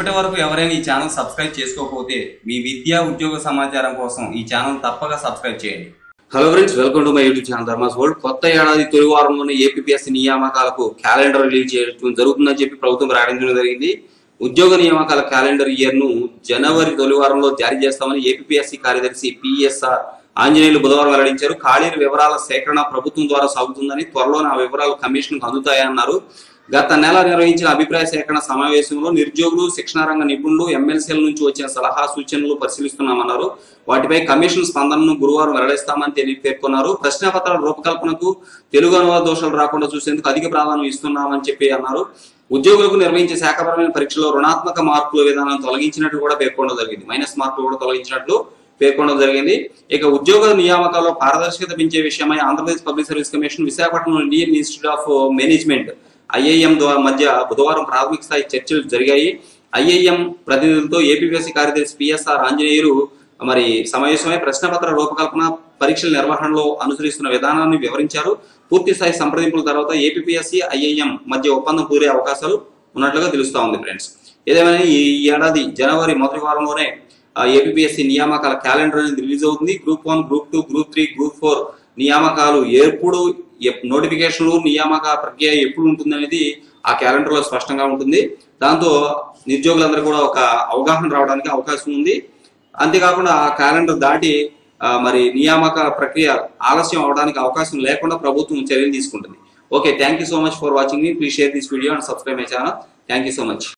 ఇప్పటి వరకు ఎవరైనా ఈ ఛానల్ సబ్స్క్రైబ్ చేసుకోకపోతే మీ విద్యా ఉద్యోగ సమాచారం కోసం ఈ ఛానల్ తప్పక సబ్స్క్రైబ్ చేయండి hello friends welcome to my YouTube channel Dharma's world కొత్త ఏడాది తొలి వారంలోనే ఏపీఎస్సీ నియామకాలకు క్యాలెండర్ రిలీజ్ చేయడం జరుగుతుందని చెప్పి ప్రభుత్వం ప్రకటించడం జరిగింది ఉద్యోగ నియామకాల క్యాలెండర్ ఇయర్ ను జనవరి తొలి వారంలో జారీ చేస్తామని ఏపీఎస్సీ కార్యదర్శి పిఎస్ఆర్ ఆంజనేయులు బుధవారం వెల్లడించారు ఖాళీల వివరాల సేకరణ ప్రభుత్వం ద్వారా సాగుతుందని త్వరలోనే ఆ వివరాలు కమిషన్ అందుతాయన్నారు గత నెల నిర్వహించిన అభిప్రాయ సేకరణ సమావేశంలో నిరుద్యోగులు శిక్షణ రంగ నిపుణులు ఎమ్మెల్సీల నుంచి వచ్చిన సలహా సూచనలు పరిశీలిస్తున్నామన్నారు వాటిపై కమిషన్ స్పందనను గురువారం వెల్లడిస్తామని తెలియ పేర్కొన్నారు ప్రశ్నపత్రాల రూపకల్పనకు తెలుగు అనువాద దోషాలు రాకుండా చూసేందుకు అధిక ప్రాధాన్యం ఇస్తున్నామని చెప్పి అన్నారు ఉద్యోగులకు నిర్వహించే శాఖపరమైన పరీక్షలో రుణాత్మక మార్కుల విధానం తొలగించినట్టు కూడా పేర్కొనడం జరిగింది మైనస్ మార్కులు కూడా తొలగించినట్లు పేర్కొనడం జరిగింది ఇక ఉద్యోగ నియామకాల్లో పారదర్శకత పెంచే విషయమై Andhra Pradesh public service commission Visakhapatnam Indian institute of management IIM ద్వారా మధ్య బుధవారం ప్రాథమిక స్థాయి చర్చలు జరిగాయి ఐఐఎం ప్రతినిధులతో ఏపీఎస్సీ కార్యదర్శి పిఎస్ఆర్ ఆంజనేయులు మరి సమావేశమై ప్రశ్నపత్ర రూపకల్పన పరీక్షల నిర్వహణలో అనుసరిస్తున్న విధానాన్ని వివరించారు పూర్తి స్థాయి సంప్రదింపుల తర్వాత ఏపీఎస్సీ ఐఐఎం మధ్య ఒప్పందం కుదిరే అవకాశాలు ఉన్నట్లుగా తెలుస్తా ఉంది ఫ్రెండ్స్ ఏదేమైనా ఈ ఏడాది జనవరి మొదటి వారంలోనే ఏపీఎస్సీ నియామకాల క్యాలెండర్ అనేది రిలీజ్ అవుతుంది group one group two group three group four నియామకాలు ఎప్పుడు ఎప్- నోటిఫికేషన్లు నియామక ప్రక్రియ ఎప్పుడు ఉంటుంది అనేది ఆ క్యాలెండర్ లో స్పష్టంగా ఉంటుంది దాంతో నిరుద్యోగులందరూ కూడా ఒక అవగాహన రావడానికి అవకాశం ఉంది అంతేకాకుండా ఆ క్యాలెండర్ దాటి ఆ, మరి నియామక ప్రక్రియ ఆలస్యం అవడానికి అవకాశం లేకుండా ప్రభుత్వం చర్యలు తీసుకుంటుంది okay thank you so much for watching మీ please share this video and subscribe my channel thank you so much